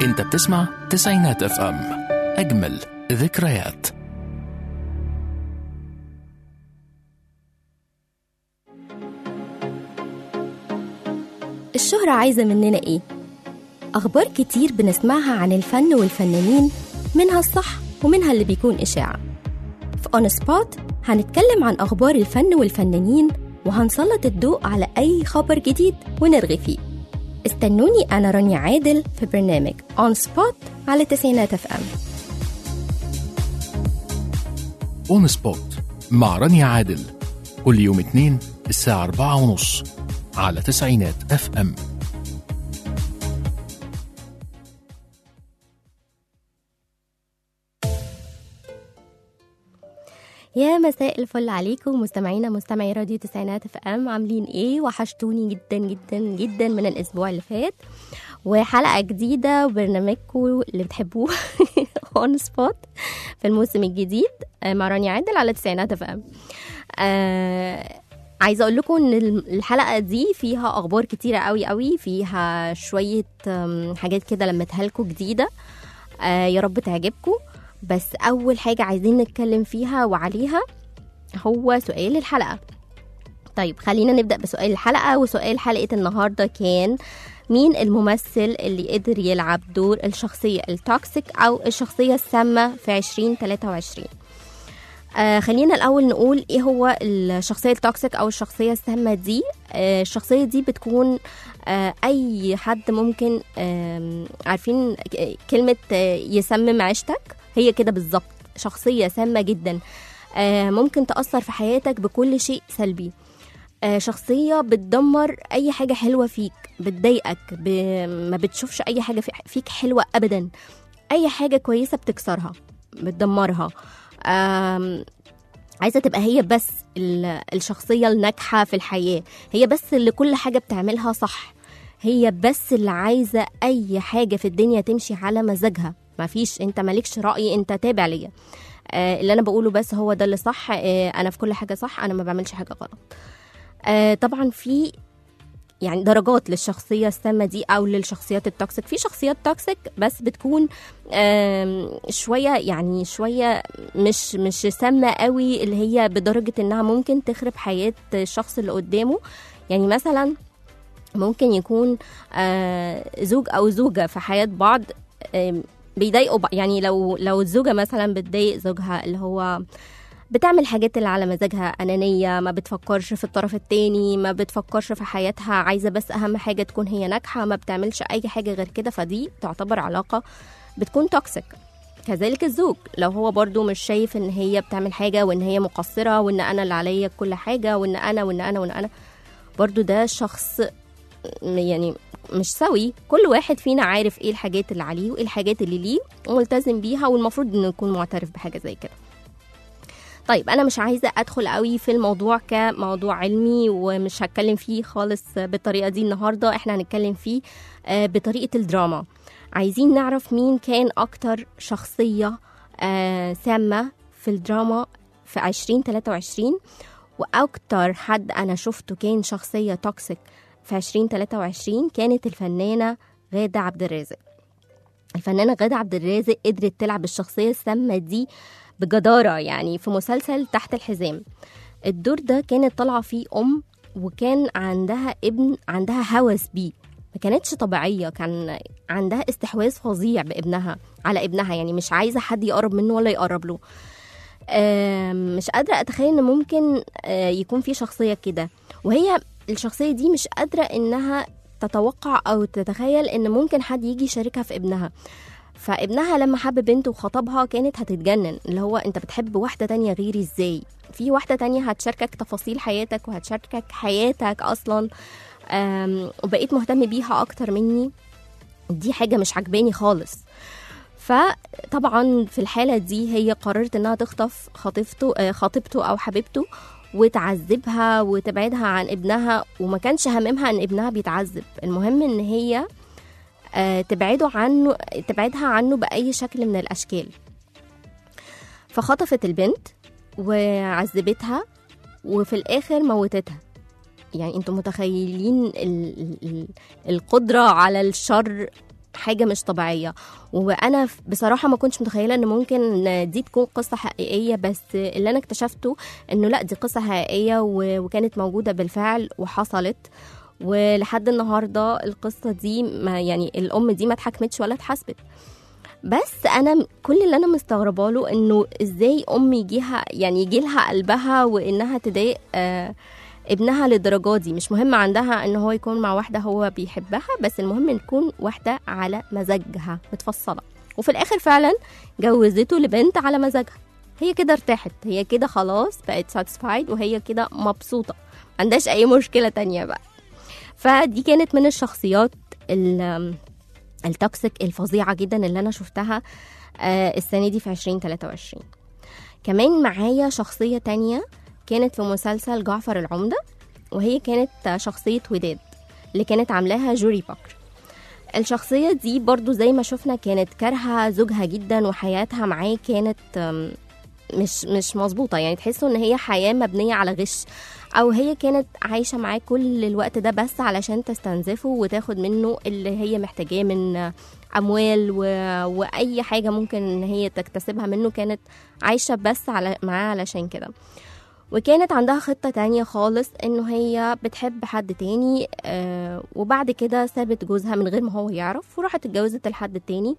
انت بتسمع تسعينات اف ام اجمل ذكريات الشهرة عايزة مننا إيه؟ أخبار كتير بنسمعها عن الفن والفنانين منها الصح ومنها اللي بيكون إشاعة في أون سبوت هنتكلم عن أخبار الفن والفنانين وهنسلط الضوء على أي خبر جديد ونرغي فيه استنوني أنا رانيا عادل في برنامج أون سبوت على تسعينات اف ام اون سبوت مع رانيا عادل كل يوم اثنين الساعة أربعة ونص على تسعينات اف ام يا مساء الفل عليكم مستمعينا مستمعي راديو تسعينات اف ام عاملين ايه وحشتوني جدا جدا جدا من الاسبوع اللي فات وحلقه جديده وبرنامجكم اللي بتحبوه اون سبوت في الموسم الجديد آه، مع رانيا عادل على تسعينات اف ام آه عايزه اقول لكم ان الحلقه دي فيها اخبار كتيره قوي قوي فيها شويه آم، حاجات كده لمتها لكم جديده آه يا رب تعجبكم بس اول حاجه عايزين نتكلم فيها وعليها هو سؤال الحلقه طيب خلينا نبدا بسؤال الحلقه وسؤال حلقه النهارده كان مين الممثل اللي قدر يلعب دور الشخصيه التوكسيك او الشخصيه السامه في 2023 آه خلينا الاول نقول ايه هو الشخصيه التوكسيك او الشخصيه السامه دي آه الشخصيه دي بتكون آه اي حد ممكن آم، عارفين ك- كلمه آه، يسمم عيشتك هي كده بالظبط شخصيه سامه جدا آه ممكن تاثر في حياتك بكل شيء سلبي آه شخصيه بتدمر اي حاجه حلوه فيك بتضايقك ب... ما بتشوفش اي حاجه في- فيك حلوه ابدا اي حاجه كويسه بتكسرها بتدمرها آم، عايزه تبقى هي بس ال- الشخصيه الناجحه في الحياه هي بس اللي كل حاجه بتعملها صح هي بس اللي عايزه اي حاجه في الدنيا تمشي على مزاجها ما فيش انت مالكش راي انت تابع ليا آه اللي انا بقوله بس هو ده اللي صح آه انا في كل حاجه صح انا ما بعملش حاجه غلط آه طبعا في يعني درجات للشخصية السامة دي أو للشخصيات التوكسيك في شخصيات توكسيك بس بتكون آم، شوية يعني شوية مش مش سامة قوي اللي هي بدرجة إنها ممكن تخرب حياة الشخص اللي قدامه يعني مثلا ممكن يكون آه، زوج أو زوجة في حياة بعض آم، بيضايقوا بعض يعني لو لو الزوجة مثلا بتضايق زوجها اللي هو بتعمل حاجات اللي على مزاجها أنانية ما بتفكرش في الطرف التاني ما بتفكرش في حياتها عايزة بس أهم حاجة تكون هي ناجحة ما بتعملش أي حاجة غير كده فدي تعتبر علاقة بتكون توكسيك كذلك الزوج لو هو برضو مش شايف ان هي بتعمل حاجة وان هي مقصرة وان انا اللي عليا كل حاجة وان انا وان انا وان انا برضو ده شخص يعني مش سوي كل واحد فينا عارف ايه الحاجات اللي عليه وايه الحاجات اللي ليه وملتزم بيها والمفروض انه يكون معترف بحاجة زي كده طيب انا مش عايزه ادخل قوي في الموضوع كموضوع علمي ومش هتكلم فيه خالص بالطريقه دي النهارده احنا هنتكلم فيه آه، بطريقه الدراما عايزين نعرف مين كان اكتر شخصيه آه، سامه في الدراما في 2023 واكتر حد انا شفته كان شخصيه توكسيك في 2023 كانت الفنانه غاده عبد الرازق الفنانه غاده عبد الرازق قدرت تلعب الشخصيه السامه دي بجدارة يعني في مسلسل تحت الحزام الدور ده كانت طالعة فيه أم وكان عندها ابن عندها هوس بيه ما كانتش طبيعية كان عندها استحواذ فظيع بابنها على ابنها يعني مش عايزة حد يقرب منه ولا يقرب له آم، مش قادرة أتخيل إن ممكن آه، يكون في شخصية كده وهي الشخصية دي مش قادرة إنها تتوقع أو تتخيل إن ممكن حد يجي يشاركها في ابنها فابنها لما حب بنته وخطبها كانت هتتجنن اللي هو انت بتحب واحدة تانية غيري ازاي في واحدة تانية هتشاركك تفاصيل حياتك وهتشاركك حياتك اصلا أم، وبقيت مهتم بيها اكتر مني دي حاجة مش عجباني خالص فطبعا في الحالة دي هي قررت انها تخطف خطيبته آه، خطيبته او حبيبته وتعذبها وتبعدها عن ابنها وما كانش هممها ان ابنها بيتعذب المهم ان هي آه، تبعده عنه تبعدها عنه بأي شكل من الأشكال فخطفت البنت وعذبتها وفي الآخر موتتها يعني انتم متخيلين ال ال ال القدرة على الشر حاجة مش طبيعية وأنا ف- بصراحة ما كنتش متخيلة إن ممكن دي تكون قصة حقيقية بس اللي أنا اكتشفته إنه لأ دي قصة حقيقية و- وكانت موجودة بالفعل وحصلت ولحد النهاردة القصة دي ما يعني الأم دي ما اتحكمتش ولا اتحاسبت بس انا م- كل اللي انا مستغربه له انه ازاي ام يجيها يعني يجي لها قلبها وانها تضايق آه ابنها للدرجه دي مش مهم عندها ان هو يكون مع واحده هو بيحبها بس المهم إن تكون واحده على مزاجها متفصله وفي الاخر فعلا جوزته لبنت على مزاجها هي كده ارتاحت هي كده خلاص بقت ساتسفايد وهي كده مبسوطه ما عندهاش اي مشكله تانية بقى فدي كانت من الشخصيات ال- التوكسيك الفظيعه جدا اللي انا شفتها آه، السنه دي في 2023 كمان معايا شخصيه تانية كانت في مسلسل جعفر العمده وهي كانت آه، شخصيه وداد اللي كانت عاملاها جوري باكر الشخصيه دي برضو زي ما شفنا كانت كارهه زوجها جدا وحياتها معاه كانت آم، مش مش مظبوطه يعني تحسوا ان هي حياه مبنيه على غش او هي كانت عايشه معاه كل الوقت ده بس علشان تستنزفه وتاخد منه اللي هي محتاجاه من اموال و... واي حاجه ممكن ان هي تكتسبها منه كانت عايشه بس على معاه علشان كده وكانت عندها خطة تانية خالص انه هي بتحب حد تاني آه وبعد كده سابت جوزها من غير ما هو يعرف وراحت اتجوزت الحد التاني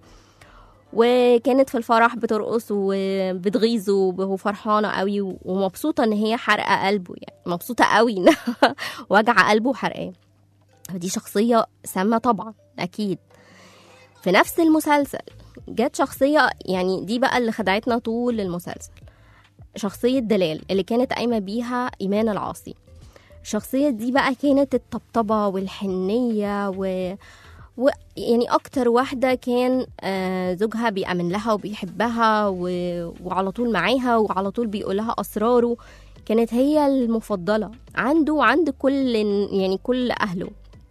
وكانت في الفرح بترقص وبتغيظه وفرحانة قوي ومبسوطة ان هي حرقة قلبه يعني مبسوطة قوي انها وجع قلبه وحرقاه دي شخصية سامة طبعا أكيد في نفس المسلسل جت شخصية يعني دي بقى اللي خدعتنا طول المسلسل شخصية دلال اللي كانت قايمة بيها إيمان العاصي الشخصية دي بقى كانت الطبطبة والحنية و... و يعني أكتر واحدة كان آه، زوجها بيأمن لها وبيحبها و... وعلى طول معاها وعلى طول بيقول لها أسراره كانت هي المفضلة عنده وعند كل يعني كل أهله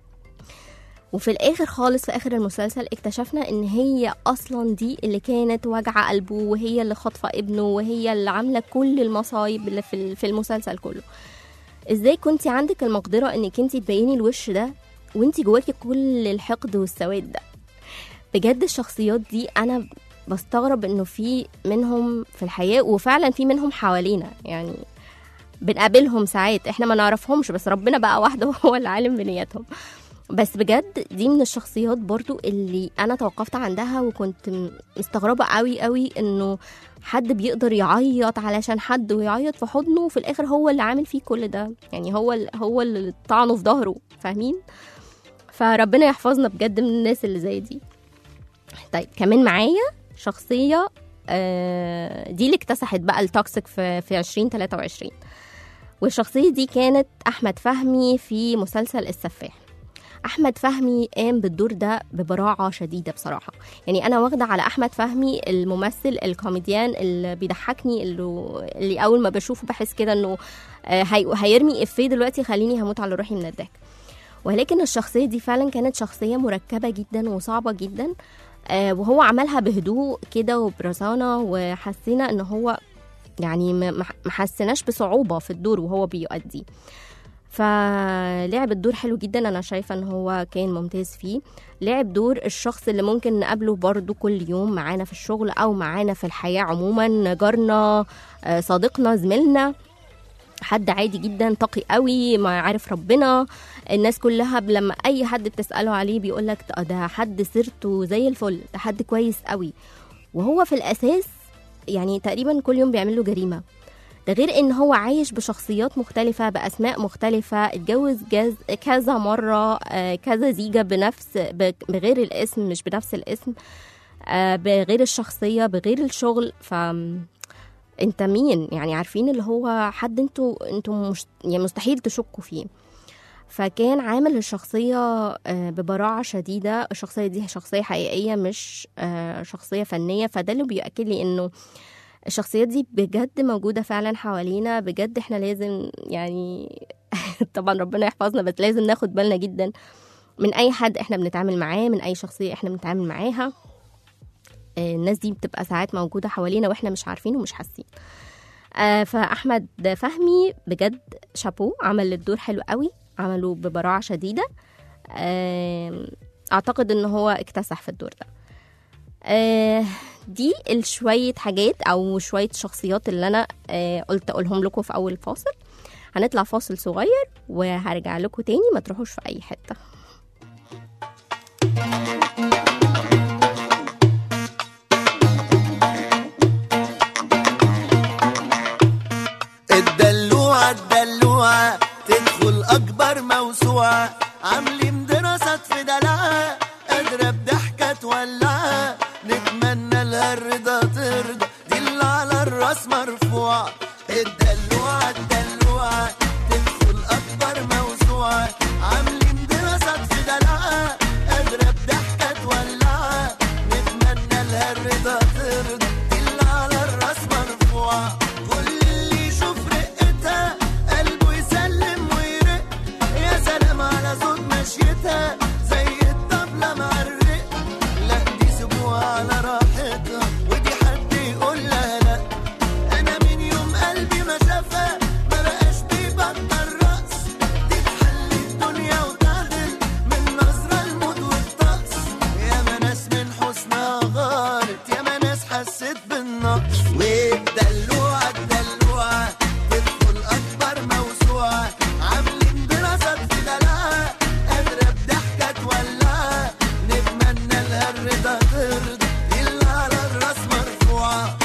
وفي الاخر خالص في اخر المسلسل اكتشفنا ان هي اصلا دي اللي كانت واجعه قلبه وهي اللي خاطفه ابنه وهي اللي عامله كل المصايب اللي في في المسلسل كله ازاي كنتي عندك المقدره انك انت تبيني الوش ده وانت جواكي كل الحقد والسواد ده بجد الشخصيات دي انا بستغرب انه في منهم في الحياه وفعلا في منهم حوالينا يعني بنقابلهم ساعات احنا ما نعرفهمش بس ربنا بقى وحده هو العالم بنياتهم بس بجد دي من الشخصيات برضو اللي انا توقفت عندها وكنت م- مستغربه قوي قوي انه حد بيقدر يعيط علشان حد ويعيط في حضنه وفي الاخر هو اللي عامل فيه كل ده يعني هو ال- هو اللي طعنه في ظهره فاهمين فربنا يحفظنا بجد من الناس اللي زي دي طيب كمان معايا شخصيه آه، دي اللي اكتسحت بقى التوكسيك في في 2023 والشخصيه دي كانت احمد فهمي في مسلسل السفاح احمد فهمي قام بالدور ده ببراعه شديده بصراحه يعني انا واخده على احمد فهمي الممثل الكوميديان اللي بيضحكني اللي, اللي اول ما بشوفه بحس كده انه آه، هي- هيرمي افيه دلوقتي خليني هموت على روحي من الضحك ولكن الشخصيه دي فعلا كانت شخصيه مركبه جدا وصعبه جدا آه، وهو عملها بهدوء كده وبرزانه وحسينا ان هو يعني ما ما- ما حسيناش بصعوبه في الدور وهو بيؤدي فلعب الدور حلو جدا انا شايفه ان هو كان ممتاز فيه لعب دور الشخص اللي ممكن نقابله برضو كل يوم معانا في الشغل او معانا في الحياه عموما جارنا آه، صديقنا زميلنا حد عادي جدا تقي قوي ما عارف ربنا الناس كلها ب- لما اي حد بتساله عليه بيقول لك ده حد سيرته زي الفل ده حد كويس قوي وهو في الاساس يعني تقريبا كل يوم بيعمل له جريمه ده غير ان هو عايش بشخصيات مختلفة بأسماء مختلفة اتجوز جاز كذا مرة آه، كذا زيجة بنفس ب- بغير الاسم مش بنفس الاسم آه، بغير الشخصية بغير الشغل ف انت مين يعني عارفين اللي هو حد انتوا انتوا مش يعني مستحيل تشكوا فيه فكان عامل الشخصية آه، ببراعة شديدة الشخصية دي شخصية حقيقية مش آه، شخصية فنية فده اللي بيأكد لي انه الشخصيات دي بجد موجودة فعلا حوالينا بجد احنا لازم يعني طبعا ربنا يحفظنا بس لازم ناخد بالنا جدا من اي حد احنا بنتعامل معاه من اي شخصية احنا بنتعامل معاها آه، الناس دي بتبقى ساعات موجودة حوالينا واحنا مش عارفين ومش حاسين آه، فاحمد فهمي بجد شابو عمل الدور حلو قوي عمله ببراعة شديدة آم، اعتقد ان هو اكتسح في الدور ده آه دي الشوية حاجات او شوية شخصيات اللي انا آه قلت اقولهم لكم في اول فاصل هنطلع فاصل صغير وهرجع لكم تاني ما تروحوش في اي حتة الدلوعة الدلوعة تدخل أكبر موسوعة عاملين دراسات في دلعة قادرة بضحكة تولعها نتمنى لها الرضا ترضى دي اللي على الراس مرفوعة الدلوعة الدلوعة تدخل أكبر موسوعة عاملين دراسات في دلعة قادرة بضحكة تولعها نتمنى لها الرضا ترضى دي اللي على الراس مرفوعة كل اللي يشوف رقتها قلبه يسلم ويرق يا سلام على صوت مشيتها زي الطبلة مع الرق لا دي سيبوها على راحتها ودي حد يقول لها لا انا من يوم قلبي ما شافها ما بقاش بيبطل رقص دي تحل الدنيا وتعدل من نظرة الموت والطقس يا ما ناس من حسنها غارت يا ما ناس حست بالنقص والدلوعة الدلوعة تدخل أكبر موسوعة عاملين دراسات في دلعها قادرة بضحكة تولعها نتمنى لها الرضا ترضى دي اللي على الراس مرفوعة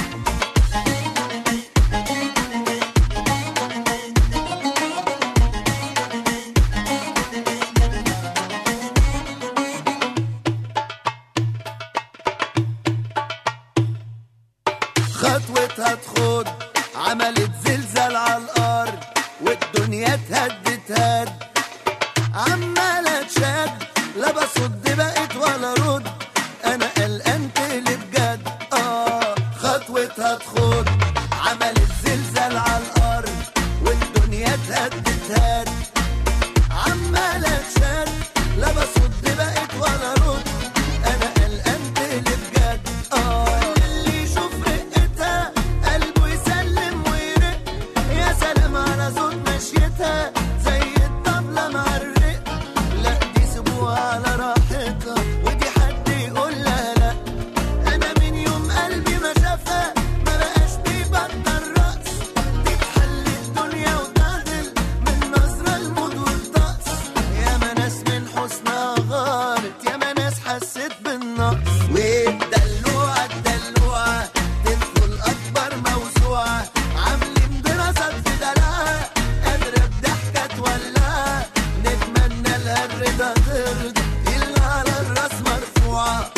خطوتها تخوض عملت زلزال على الارض والدنيا اتهدت هد عمالة تشد لا بصد بقت ولا رد انا قلقان تقلب جد اه خطوتها تخوض عملت زلزال على الارض والدنيا اتهدت هد عمالة تشد لا بصد بقت ولا رد انا قلقان تقلب جد اه اللي يشوف رقتها قلبه يسلم ويرق يا سلام على صوت مشيتها زي الطبلة مع الرق لا دي سيبوها على راحتها ودي حد يقول لها لا انا من يوم قلبي ما شافها ما بقاش بيبطل رقص دي تحل الدنيا وتعدل من نظرة الموت والطقس يا ما ناس من حسنها غارت يا ما ناس حست بالنقص والدلوعة الدلوعة تدخل أكبر موسوعة عاملين دراسات في دلعها قادرة بضحكة تولعها نتمنى لها الرضا ترضى دي اللي على الراس مرفوعة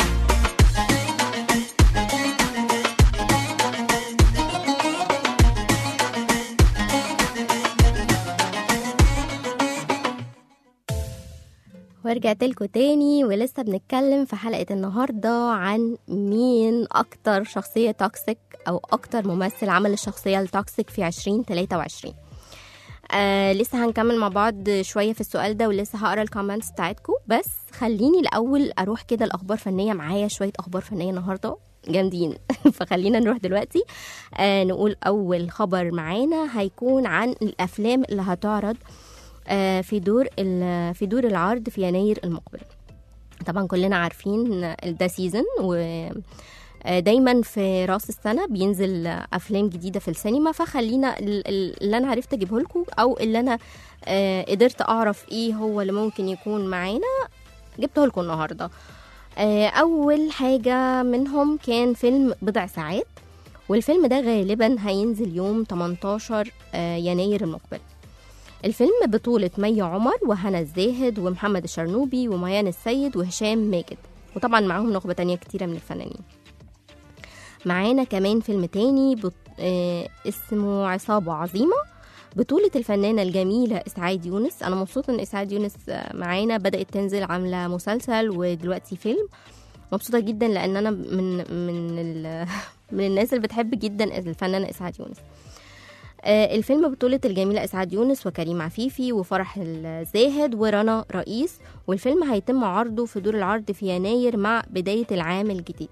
ورجعت لكم تاني ولسه بنتكلم في حلقة النهاردة عن مين أكتر شخصية توكسيك أو أكتر ممثل عمل الشخصية التوكسيك في 2023 آه لسه هنكمل مع بعض شوية في السؤال ده ولسه هقرا الكومنتس بتاعتكم بس خليني الأول أروح كده الأخبار فنية معايا شوية أخبار فنية النهاردة جامدين فخلينا نروح دلوقتي آه نقول أول خبر معانا هيكون عن الأفلام اللي هتعرض آه، في دور ال- في دور العرض في يناير المقبل طبعا كلنا عارفين ده سيزون و آه، دايما في راس السنه بينزل افلام جديده في السينما فخلينا ال- ال- اللي انا عرفت اجيبه لكم او اللي انا آه، قدرت اعرف ايه هو اللي ممكن يكون معانا جبته لكم النهارده آه، اول حاجه منهم كان فيلم بضع ساعات والفيلم ده غالبا هينزل يوم 18 آه، يناير المقبل الفيلم بطولة مي عمر وهنا الزاهد ومحمد الشرنوبي وميان السيد وهشام ماجد وطبعا معاهم نخبة تانية كتيرة من الفنانين معانا كمان فيلم تاني بط... آه اسمه عصابة عظيمة بطولة الفنانة الجميلة إسعاد يونس أنا مبسوطة إن إسعاد يونس آه، معانا بدأت تنزل عاملة مسلسل ودلوقتي فيلم مبسوطة جدا لأن أنا من من ال... من الناس اللي بتحب جدا الفنانة إسعاد يونس آه، الفيلم بطولة الجميلة إسعاد يونس وكريم عفيفي وفرح الزاهد ورنا رئيس والفيلم هيتم عرضه في دور العرض في يناير مع بداية العام الجديد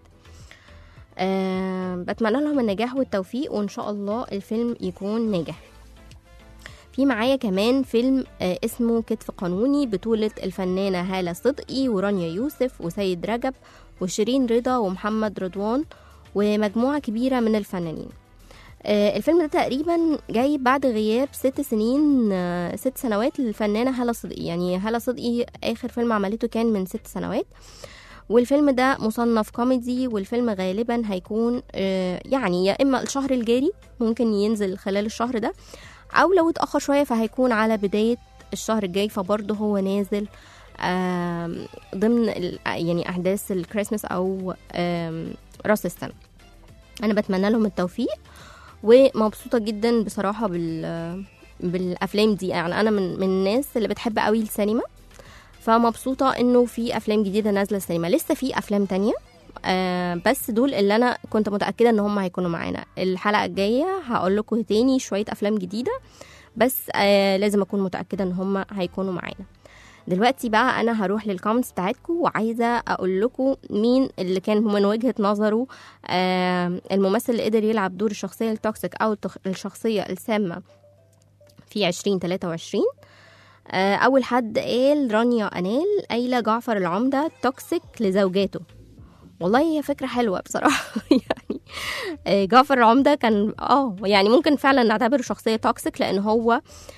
أه بتمنى لهم النجاح والتوفيق وإن شاء الله الفيلم يكون ناجح في معايا كمان فيلم آه، اسمه كتف قانوني بطولة الفنانة هالة صدقي ورانيا يوسف وسيد رجب وشيرين رضا ومحمد رضوان ومجموعة كبيرة من الفنانين آه، الفيلم ده تقريبا جاي بعد غياب ست سنين آه، ست سنوات للفنانة هالة صدقي يعني هالة صدقي آخر فيلم عملته كان من ست سنوات والفيلم ده مصنف كوميدي والفيلم غالبا هيكون آه، يعني يا إما الشهر الجاري ممكن ينزل خلال الشهر ده أو لو اتأخر شوية فهيكون على بداية الشهر الجاي فبرضه هو نازل آم، ضمن ال- يعني أحداث الكريسماس أو آم، رأس السنة أنا بتمنى لهم التوفيق ومبسوطه جدا بصراحه بال بالافلام دي يعني انا من من الناس اللي بتحب قوي السينما فمبسوطه انه في افلام جديده نازله السينما لسه في افلام تانية آه بس دول اللي انا كنت متاكده ان هم هيكونوا معانا الحلقه الجايه هقول لكم تاني شويه افلام جديده بس آه لازم اكون متاكده ان هم هيكونوا معانا دلوقتي بقى انا هروح للكومنتس بتاعتكم وعايزه اقول لكم مين اللي كان من وجهه نظره آه الممثل اللي قدر يلعب دور الشخصيه التوكسيك او التخ- الشخصيه السامه في 2023 آه اول حد قال رانيا انال قايله جعفر العمده توكسيك لزوجاته والله هي فكره حلوه بصراحه يعني آه، جعفر العمده كان اه يعني ممكن فعلا نعتبره شخصيه توكسيك لان هو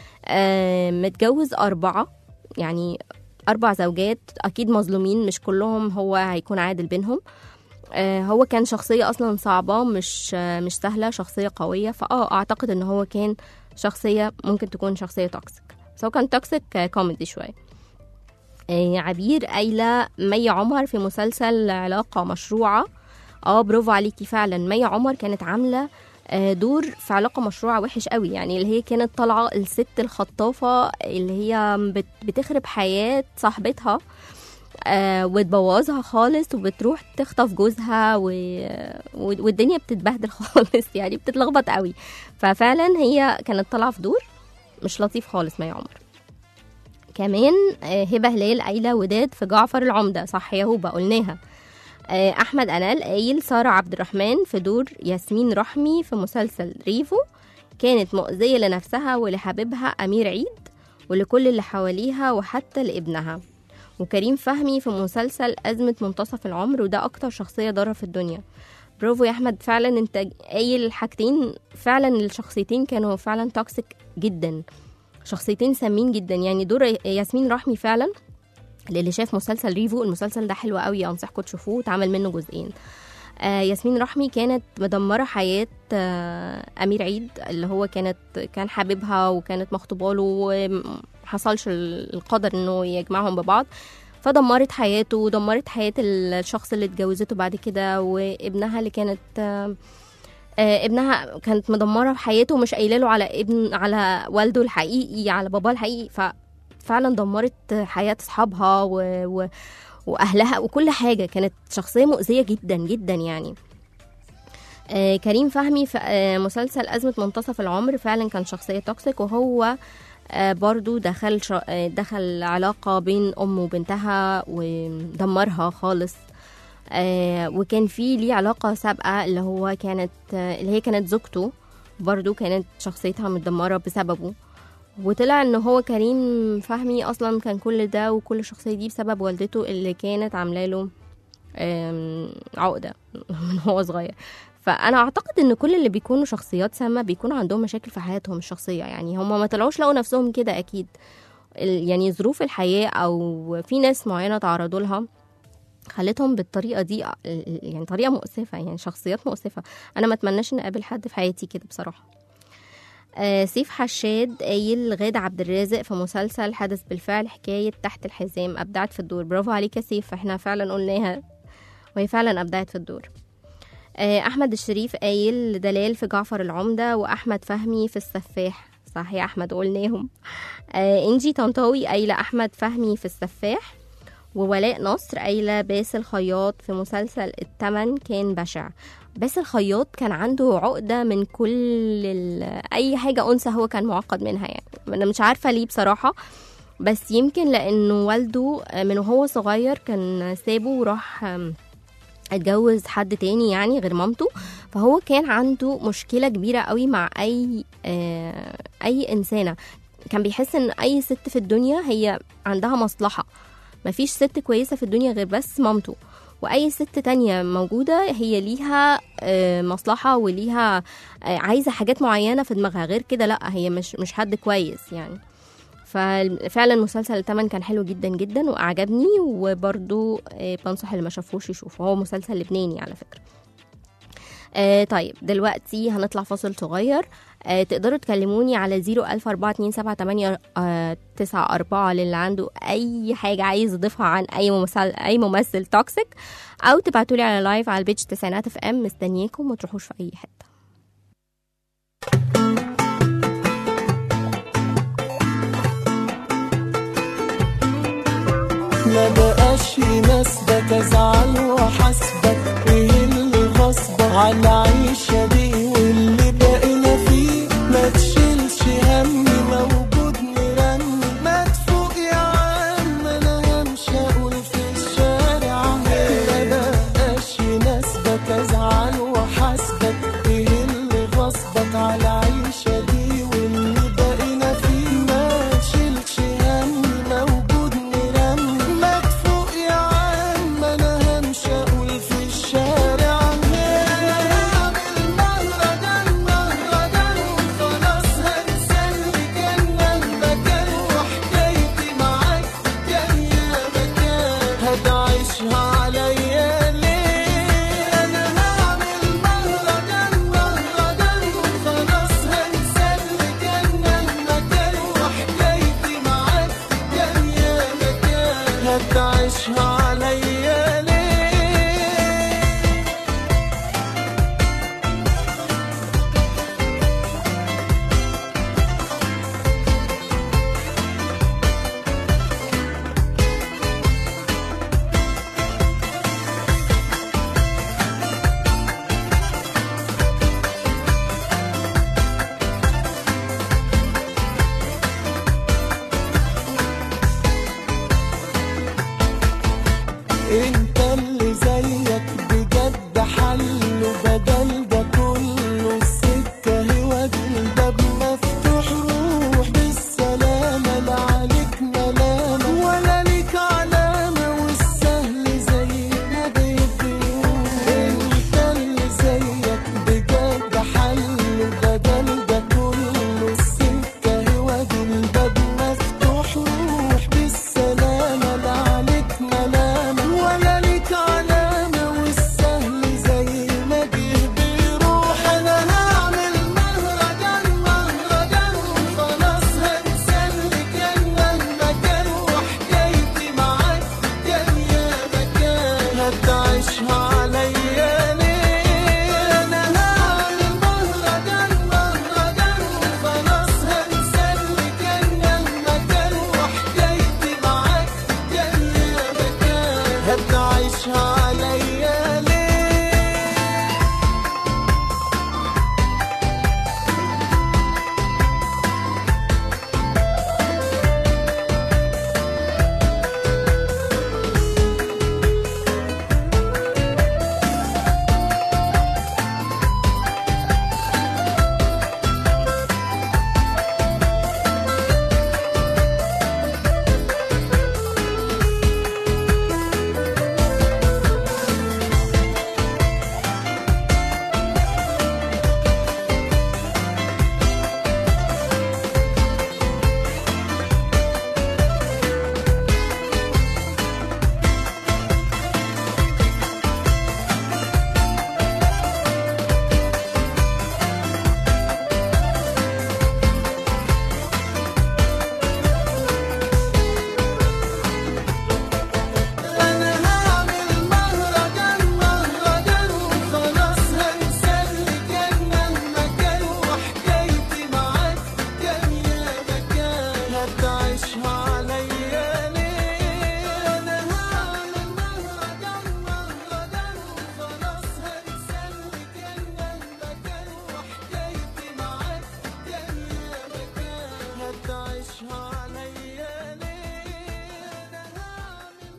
آه، متجوز اربعه يعني اربع زوجات اكيد مظلومين مش كلهم هو هيكون عادل بينهم آه، هو كان شخصية أصلا صعبة مش آه، مش سهلة شخصية قوية فأه أعتقد إن هو كان شخصية ممكن تكون شخصية توكسيك بس هو كان توكسيك آه، كوميدي شوية آه، عبير قايلة مي عمر في مسلسل علاقة مشروعة اه برافو عليكي فعلا مي عمر كانت عاملة آه، دور في علاقة مشروعة وحش قوي يعني اللي هي كانت طالعة الست الخطافة اللي هي بت- بتخرب حياة صاحبتها آه وتبوظها خالص وبتروح تخطف جوزها و... و- والدنيا بتتبهدل خالص يعني بتتلخبط قوي ففعلا هي كانت طالعة في دور مش لطيف خالص مي عمر كمان آه، هبة هلال قايلة وداد في جعفر العمدة صح يا هوبة قلناها آه، أحمد أنال قايل سارة عبد الرحمن في دور ياسمين رحمي في مسلسل ريفو كانت مؤذية لنفسها ولحبيبها أمير عيد ولكل اللي حواليها وحتى لابنها وكريم فهمي في مسلسل أزمة منتصف العمر وده أكتر شخصية ضارة في الدنيا برافو يا أحمد فعلا أنت قايل الحاجتين فعلا الشخصيتين كانوا فعلا توكسيك جدا شخصيتين سامين جدا يعني دور ياسمين رحمي فعلا اللي شاف مسلسل ريفو المسلسل ده حلو قوي انصحكم تشوفوه اتعمل منه جزئين آه ياسمين رحمي كانت مدمرة حياة آه أمير عيد اللي هو كانت كان حبيبها وكانت مخطوبة له ومحصلش القدر إنه يجمعهم ببعض فدمرت حياته ودمرت حياة الشخص اللي اتجوزته بعد كده وابنها اللي كانت آه آه، ابنها كانت مدمره في حياته ومش قايله له على ابن على والده الحقيقي على باباه الحقيقي ففعلا دمرت حياه اصحابها و... و... واهلها وكل حاجه كانت شخصيه مؤذيه جدا جدا يعني آه كريم فهمي في آه مسلسل أزمة منتصف العمر فعلا كان شخصية توكسيك وهو آه برضو دخل ش... آه دخل علاقة بين أم وبنتها ودمرها خالص آه وكان في ليه علاقة سابقة اللي هو كانت آه اللي هي كانت زوجته برضو كانت شخصيتها متدمرة بسببه وطلع ان هو كريم فهمي اصلا كان كل ده وكل الشخصية دي بسبب والدته اللي كانت عامله له آم، عقدة من هو صغير فانا اعتقد ان كل اللي بيكونوا شخصيات سامة بيكون عندهم مشاكل في حياتهم الشخصية يعني هم ما طلعوش لقوا نفسهم كده اكيد ال- يعني ظروف الحياة او في ناس معينة تعرضوا لها خلتهم بالطريقه دي يعني طريقه مؤسفه يعني شخصيات مؤسفه انا ما اتمناش ان اقابل حد في حياتي كده بصراحه آه سيف حشاد قايل غادة عبد الرازق في مسلسل حدث بالفعل حكاية تحت الحزام أبدعت في الدور برافو عليك يا سيف احنا فعلا قلناها وهي فعلا أبدعت في الدور آه أحمد الشريف قايل دلال في جعفر العمدة وأحمد فهمي في السفاح صح يا أحمد قلناهم آه إنجي طنطاوي قايلة أحمد فهمي في السفاح وولاء نصر قايلة باسل خياط في مسلسل التمن كان بشع باسل خياط كان عنده عقدة من كل ال... أي حاجة أنثى هو كان معقد منها يعني أنا مش عارفة ليه بصراحة بس يمكن لأنه والده من وهو صغير كان سابه وراح أم، اتجوز حد تاني يعني غير مامته فهو كان عنده مشكلة كبيرة قوي مع أي آه، أي إنسانة كان بيحس ان اي ست في الدنيا هي عندها مصلحه مفيش ست كويسه في الدنيا غير بس مامته واي ست تانية موجودة هي ليها آه، مصلحة وليها آه، عايزة حاجات معينة في دماغها غير كده لا هي مش مش حد كويس يعني ففعلا مسلسل التمن كان حلو جدا جدا واعجبني وبرضو آه، بنصح اللي ما شافوش يشوفه هو مسلسل لبناني على فكرة آه طيب دلوقتي هنطلع فاصل صغير آه تقدروا تكلموني على 01427 آه تسعة أربعة للي عنده أي حاجة عايز يضيفها عن أي ممثل أي ممثل توكسيك أو تبعتولي على لايف على البيج تسعينات اف ام مستنياكم ما تروحوش في أي حتة ما بقاش يناسبك ازعل واحاسبك ايه اللي غصبك على العيشة دي واللي بقينا فيه ما تشيلش همي موجود مرمي ما تفوق يا عم انا همشي اقول في الشارع ما بقاش يناسبك ازعل واحاسبك ايه اللي غصبك على العيشة دي واللي بقينا فيه ما تشيلش همي موجود مرمي ما تفوق يا عم انا همشي اقول في الشارع هعمل مهرجان مهرجان وخلاص هنسى اللي كان مكان وحكايتي معاك جاية مكان هتعيشها عليا ليه انا هعمل مهرجان مهرجان وخلاص هنسى اللي كان مكان وحكايتي معاك جاية مكان هتعيشها عليا ليه انت اللي زيك بجد حل بدل ده كله السكة هو دي الباب مفتوح روح بالسلامة لا عليك ملامة ولا ليك علامة والسهل زي ما بيديروح انت اللي زيك بجد حل بدل ده كله السكة هو دي الباب مفتوح روح بالسلامة لا عليك ملامة ولا ليك علامة والسهل زي ما جه بيروح أنا هعمل مهرجان مهرجان وخلاص هنسى اللي كان مكان وحكايتي معاك جاية مكان هتعيشها عليا ليه أنا هعمل مهرجان مهرجان وخلاص هنسى اللي كان مكان وحكايتي معاك جاية مكان هتعيشها عليا ليه أنا هعمل مهرجان مهرجان وخلاص هنسى اللي كان مكان وحكايتي معاك جاية مكان هتعيشها عليا ليه أنا هعمل مهرجان مهرجان وخلاص هنسى اللي كان مكان وحكايتي معاك جاية مكان هتعيشها عليا ليه أنا هعمل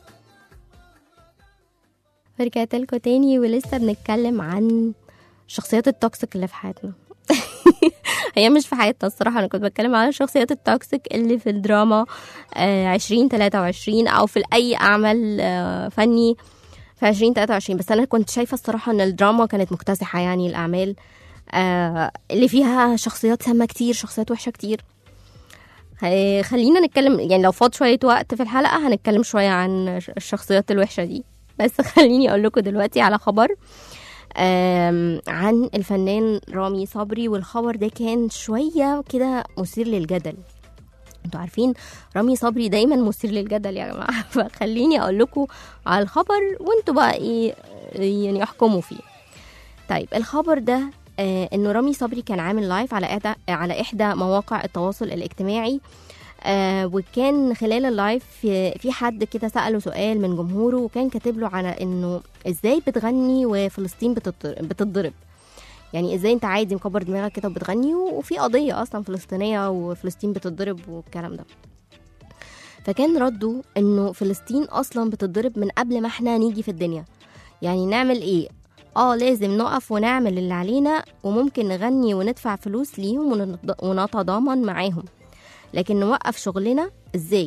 ورجعت لكم تاني ولسه بنتكلم عن الشخصيات التوكسيك اللي في حياتنا هي مش في حياتنا الصراحة أنا كنت بتكلم على الشخصيات التوكسيك اللي في الدراما عشرين تلاتة وعشرين أو في أي أعمال آه، فني في عشرين تلاتة وعشرين بس أنا كنت شايفة الصراحة إن الدراما كانت مكتسحة يعني الأعمال آه، اللي فيها شخصيات سامة كتير شخصيات وحشة كتير هي- خلينا نتكلم يعني لو فاض شوية وقت في الحلقة هنتكلم شوية عن الشخصيات الوحشة دي بس خليني أقول لكم دلوقتي على خبر آم، عن الفنان رامي صبري والخبر ده كان شوية كده مثير للجدل انتوا عارفين رامي صبري دايما مثير للجدل يا جماعة فخليني أقول لكم على الخبر وانتوا بقى ايه يعني احكموا فيه طيب الخبر ده آه انه رامي صبري كان عامل لايف على إحدى على احدى مواقع التواصل الاجتماعي آه وكان خلال اللايف في, في حد كده سأله سؤال من جمهوره وكان كاتب له على انه ازاي بتغني وفلسطين بتضر- بتتضرب يعني ازاي انت عادي مكبر دماغك كده وبتغني وفي قضية اصلا فلسطينية وفلسطين بتتضرب والكلام ده فكان رده انه فلسطين اصلا بتتضرب من قبل ما احنا نيجي في الدنيا يعني نعمل ايه اه لازم نقف ونعمل اللي علينا وممكن نغني وندفع فلوس ليهم ونت- ونتضامن معاهم لكن نوقف شغلنا ازاي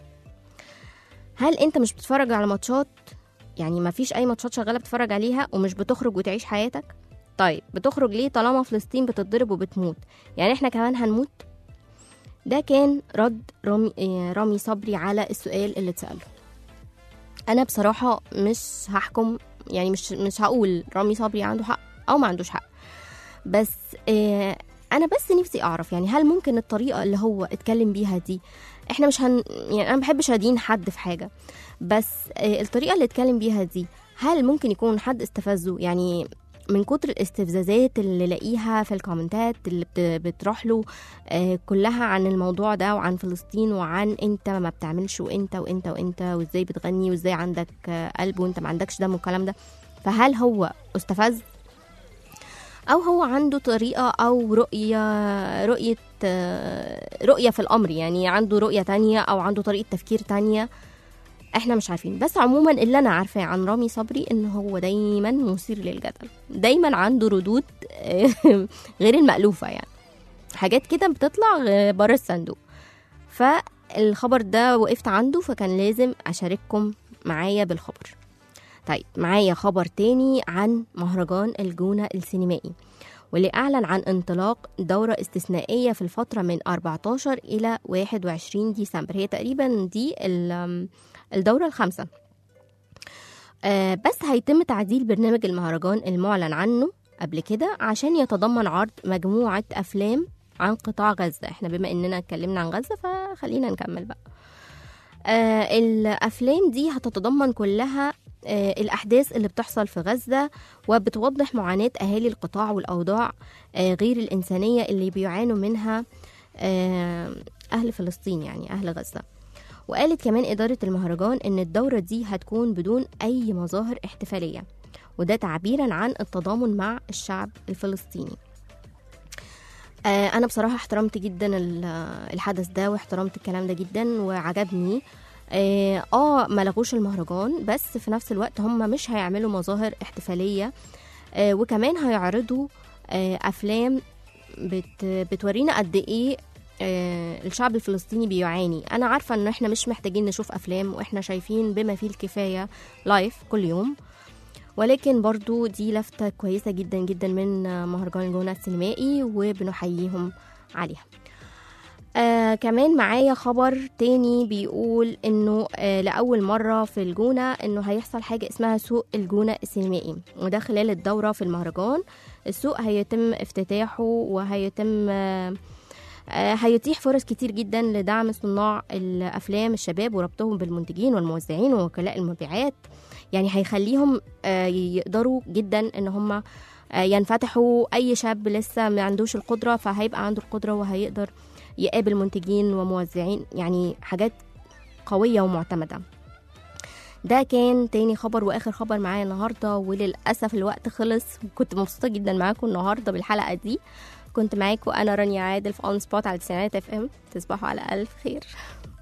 هل انت مش بتتفرج على ماتشات يعني ما فيش اي ماتشات شغاله بتتفرج عليها ومش بتخرج وتعيش حياتك طيب بتخرج ليه طالما فلسطين بتتضرب وبتموت يعني احنا كمان هنموت ده كان رد رامي, آه، رامي صبري على السؤال اللي اتسأله انا بصراحه مش هحكم يعني مش مش هقول رامي صبري عنده حق او ما عندوش حق بس آه انا بس نفسي اعرف يعني هل ممكن الطريقه اللي هو اتكلم بيها دي احنا مش هن يعني انا ما بحبش ادين حد في حاجه بس آه الطريقه اللي اتكلم بيها دي هل ممكن يكون حد استفزه يعني من كتر الاستفزازات اللي لاقيها في الكومنتات اللي بت- بتروح له آه، كلها عن الموضوع ده وعن فلسطين وعن انت ما بتعملش وانت وانت وانت وازاي بتغني وازاي عندك آه، قلب وانت ما عندكش دم والكلام ده فهل هو استفز او هو عنده طريقه او رؤيه رؤيه آه، رؤيه في الامر يعني عنده رؤيه تانية او عنده طريقه تفكير تانية احنا مش عارفين بس عموما اللي انا عارفاه عن رامي صبري ان هو دايما مثير للجدل دايما عنده ردود غير المألوفة يعني حاجات كده بتطلع غ- بره الصندوق فالخبر ده وقفت عنده فكان لازم أشارككم معايا بالخبر طيب معايا خبر تاني عن مهرجان الجونة السينمائي واللي أعلن عن انطلاق دورة استثنائية في الفترة من 14 إلى 21 ديسمبر هي تقريبا دي ال- الدورة الخامسة آه، بس هيتم تعديل برنامج المهرجان المعلن عنه قبل كده عشان يتضمن عرض مجموعة أفلام عن قطاع غزة احنا بما اننا اتكلمنا عن غزة فخلينا نكمل بقى آه الأفلام دي هتتضمن كلها آه الأحداث اللي بتحصل في غزة وبتوضح معاناة أهالي القطاع والأوضاع آه غير الإنسانية اللي بيعانوا منها آه أهل فلسطين يعني أهل غزة وقالت كمان إدارة المهرجان إن الدورة دي هتكون بدون أي مظاهر احتفالية وده تعبيرا عن التضامن مع الشعب الفلسطيني آه، انا بصراحه احترمت جدا ال- الحدث ده واحترمت الكلام ده جدا وعجبني اه آه، ما لغوش المهرجان بس في نفس الوقت هم مش هيعملوا مظاهر احتفاليه آه وكمان هيعرضوا آه افلام بت بتورينا قد ايه آه الشعب الفلسطيني بيعاني انا عارفه ان احنا مش محتاجين نشوف افلام واحنا شايفين بما فيه الكفايه لايف كل يوم ولكن برضو دي لفتة كويسة جدا جدا من مهرجان الجونة السينمائي وبنحييهم عليها آه كمان معايا خبر تاني بيقول انه آه لأول مرة في الجونة انه هيحصل حاجة اسمها سوق الجونة السينمائي وده خلال الدورة في المهرجان السوق هيتم افتتاحه وهيتم آه آه، هيتيح فرص كتير جدا لدعم صناع الافلام الشباب وربطهم بالمنتجين والموزعين ووكلاء المبيعات يعني هيخليهم آه، يقدروا جدا ان هم آه، ينفتحوا اي شاب لسه ما عندوش القدره فهيبقى عنده القدره وهيقدر يقابل منتجين وموزعين يعني حاجات قويه ومعتمده ده كان تاني خبر واخر خبر معايا النهارده وللاسف الوقت خلص كنت مبسوطه جدا معاكم النهارده بالحلقه دي كنت معاكم انا رانيا عادل في اون سبوت على تسعينات اف ام تصبحوا على الف خير